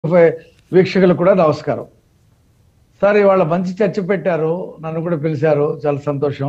వీక్షకులకు కూడా నమస్కారం సార్ ఇవాళ మంచి చర్చ పెట్టారు నన్ను కూడా పిలిచారు చాలా సంతోషం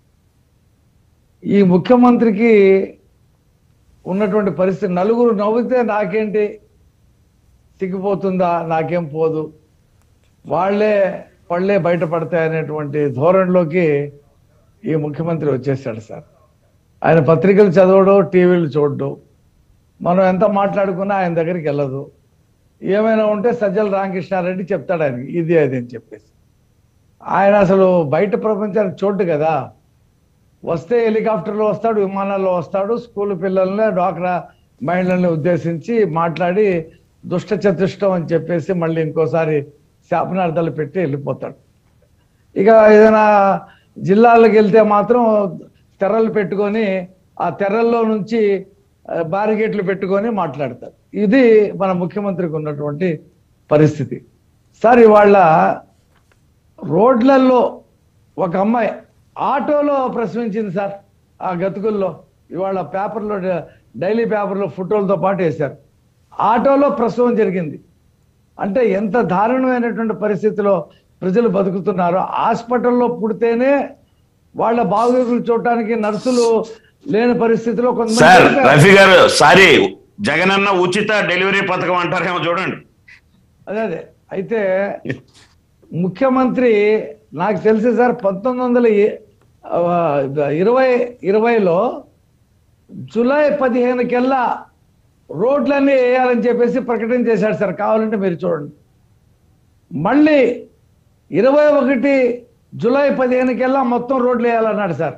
ఈ ముఖ్యమంత్రికి ఉన్నటువంటి పరిస్థితి నలుగురు నవ్వితే నాకేంటి సిగ్గిపోతుందా నాకేం పోదు వాళ్ళే వాళ్ళే బయటపడతాయనేటువంటి ధోరణిలోకి ఈ ముఖ్యమంత్రి వచ్చేసాడు సార్ ఆయన పత్రికలు చదవడు టీవీలు చూడడు మనం ఎంత మాట్లాడుకున్నా ఆయన దగ్గరికి వెళ్ళదు ఏమైనా ఉంటే సజ్జల రామకృష్ణారెడ్డి చెప్తాడు ఆయనకి ఇది అది అని చెప్పేసి ఆయన అసలు బయట ప్రపంచానికి చోటు కదా వస్తే హెలికాప్టర్లో వస్తాడు విమానాల్లో వస్తాడు స్కూల్ పిల్లల్ని డ్వాక్రా మహిళల్ని ఉద్దేశించి మాట్లాడి దుష్ట చతుష్టం అని చెప్పేసి మళ్ళీ ఇంకోసారి శాపనార్థాలు పెట్టి వెళ్ళిపోతాడు ఇక ఏదైనా జిల్లాలకు వెళ్తే మాత్రం తెర్రలు పెట్టుకొని ఆ తెర్రల్లో నుంచి ఆ, బారిగేట్లు పెట్టుకొని మాట్లాడతారు ఇది మన ముఖ్యమంత్రికి ఉన్నటువంటి పరిస్థితి సార్ ఇవాళ రోడ్లలో ఒక అమ్మాయి ఆటోలో ప్రశ్నించింది సార్ ఆ గతుకుల్లో ఇవాళ పేపర్లో డైలీ పేపర్లో ఫోటోలతో పాటు వేశారు ఆటోలో ప్రసవం జరిగింది అంటే ఎంత దారుణమైనటువంటి పరిస్థితిలో ప్రజలు బతుకుతున్నారో హాస్పిటల్లో పుడితేనే వాళ్ళ బాగోగులు చూడటానికి నర్సులు లేని పరిస్థితిలో సార్ కొంతమంది రఫీ గారు సారీ జగనన్న ఉచిత డెలివరీ పథకం అంటారేమో చూడండి అదే అదే అయితే ముఖ్యమంత్రి నాకు తెలిసి సార్ పంతొమ్మిది వందల ఇ- ఆ, ఇరవై ఇరవైలో జూలై పదిహేనుకెల్లా రోడ్లన్నీ వేయాలని చెప్పేసి ప్రకటన చేశాడు సార్ కావాలంటే మీరు చూడండి మళ్ళీ ఇరవై ఒకటి జూలై పదిహేనుకెల్లా మొత్తం రోడ్లు వేయాలన్నాడు సార్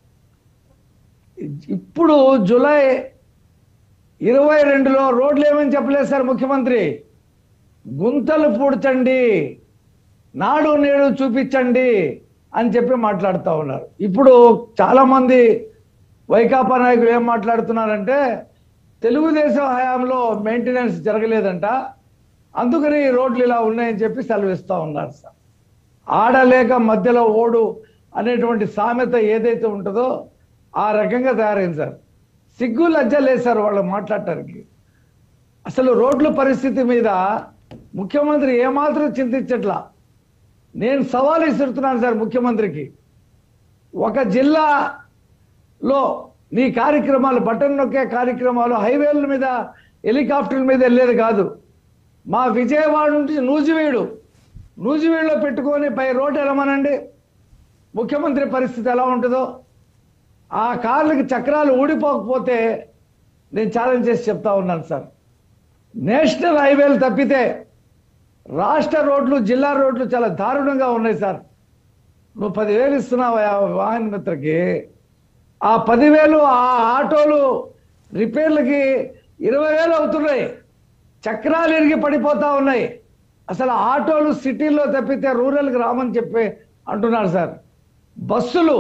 ఇప్పుడు జూలై ఇరవై రెండులో రోడ్లు ఏమని చెప్పలేదు సార్ ముఖ్యమంత్రి గుంతలు పూడ్చండి నాడు నేడు చూపించండి అని చెప్పి మాట్లాడుతూ ఉన్నారు ఇప్పుడు చాలా మంది వైకాపా నాయకులు ఏం మాట్లాడుతున్నారంటే తెలుగుదేశం హయాంలో మెయింటెనెన్స్ జరగలేదంట అందుకని ఈ రోడ్లు ఇలా ఉన్నాయని చెప్పి సెలవిస్తూ ఉన్నారు సార్ ఆడలేక మధ్యలో ఓడు అనేటువంటి సామెత ఏదైతే ఉంటుందో ఆ రకంగా తయారైంది సార్ సిగ్గు లజ్జ లేదు సార్ వాళ్ళు మాట్లాడటానికి అసలు రోడ్ల పరిస్థితి మీద ముఖ్యమంత్రి ఏమాత్రం చింతించట్లా నేను సవాల్ విసురుతున్నాను సార్ ముఖ్యమంత్రికి ఒక జిల్లాలో నీ కార్యక్రమాలు బటన్ నొక్కే కార్యక్రమాలు హైవేల మీద హెలికాప్టర్ల మీద వెళ్ళేది కాదు మా విజయవాడ నుంచి నూజివీడు నూజివీడులో పెట్టుకొని పై రోడ్డు వెళ్ళమనండి ముఖ్యమంత్రి పరిస్థితి ఎలా ఉంటుందో ఆ కార్లకి చక్రాలు ఊడిపోకపోతే నేను ఛాలెంజ్ చేసి చెప్తా ఉన్నాను సార్ నేషనల్ హైవేలు తప్పితే రాష్ట్ర రోడ్లు జిల్లా రోడ్లు చాలా దారుణంగా ఉన్నాయి సార్ నువ్వు పదివేలు ఇస్తున్నావు ఆ వాహన మిత్రకి ఆ పదివేలు ఆ ఆటోలు రిపేర్లకి ఇరవై వేలు అవుతున్నాయి చక్రాలు ఇరిగి పడిపోతా ఉన్నాయి అసలు ఆటోలు సిటీల్లో తప్పితే రూరల్కి రామని చెప్పి అంటున్నారు సార్ బస్సులు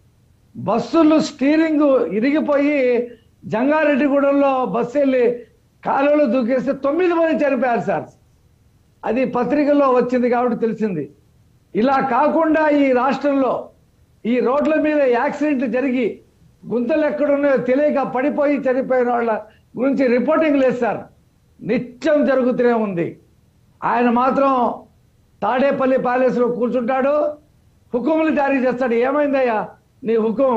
బస్సులు స్టీరింగ్ ఇరిగిపోయి జంగారెడ్డిగూడెంలో బస్సు వెళ్ళి కాలువలో దూకేస్తే తొమ్మిది మంది చనిపోయారు సార్ అది పత్రికల్లో వచ్చింది కాబట్టి తెలిసింది ఇలా కాకుండా ఈ రాష్ట్రంలో ఈ రోడ్ల మీద యాక్సిడెంట్లు జరిగి గుంతలు ఎక్కడున్నాయో తెలియక పడిపోయి చనిపోయిన వాళ్ళ గురించి రిపోర్టింగ్ లేదు సార్ నిత్యం జరుగుతూనే ఉంది ఆయన మాత్రం తాడేపల్లి ప్యాలెస్లో కూర్చుంటాడు హుకుములు జారీ చేస్తాడు ఏమైందయ్యా నీ హుకుం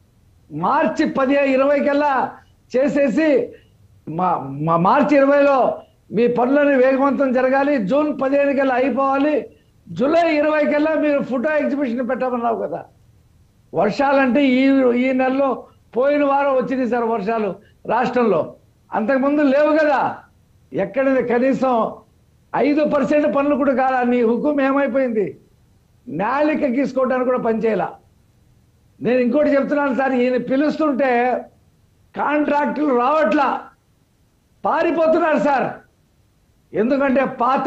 మార్చి పది ఇరవై కల్లా చేసేసి మా మా మార్చి ఇరవైలో మీ పనులను వేగవంతం జరగాలి జూన్ పదిహేను కల్లా అయిపోవాలి జూలై ఇరవై కల్లా మీరు ఫోటో ఎగ్జిబిషన్ పెట్టమన్నావు కదా వర్షాలంటే ఈ ఈ నెలలో పోయిన వారం వచ్చింది సార్ వర్షాలు రాష్ట్రంలో అంతకుముందు లేవు కదా ఎక్కడ కనీసం ఐదు పర్సెంట్ పనులు కూడా కాదా నీ హుకుం ఏమైపోయింది నాలిక గీసుకోవడానికి కూడా పనిచేయాల నేను ఇంకోటి చెప్తున్నాను సార్ ఈయన పిలుస్తుంటే కాంట్రాక్టులు రావట్లా పారిపోతున్నారు సార్ ఎందుకంటే పాత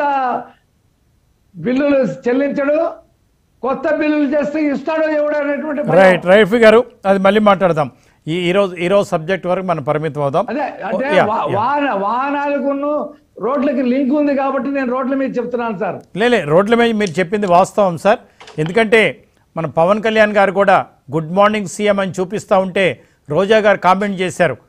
బిల్లులు చెల్లించడు కొత్త బిల్లులు చేస్తే ఇస్తాడో ఎవడో అనేటువంటి భయం. రైట్ రైట్ గారు అది మళ్ళీ మాట్లాడదాం ఈ ఈ రోజు ఈ రోజు సబ్జెక్ట్ వరకు మనం పరిమితం అవుదాం అదే అంటే యా, వా- యా. వాహన వాహనాలకును రోడ్లకి లింక్ ఉంది కాబట్టి నేను రోడ్ల మీద చెప్తున్నాను సార్ లేలే రోడ్ల మీద మీరు చెప్పింది వాస్తవం సార్ ఎందుకంటే మన పవన్ కళ్యాణ్ గారు కూడా గుడ్ మార్నింగ్ సీఎం అని చూపిస్తూ ఉంటే రోజా గారు కామెంట్ చేశారు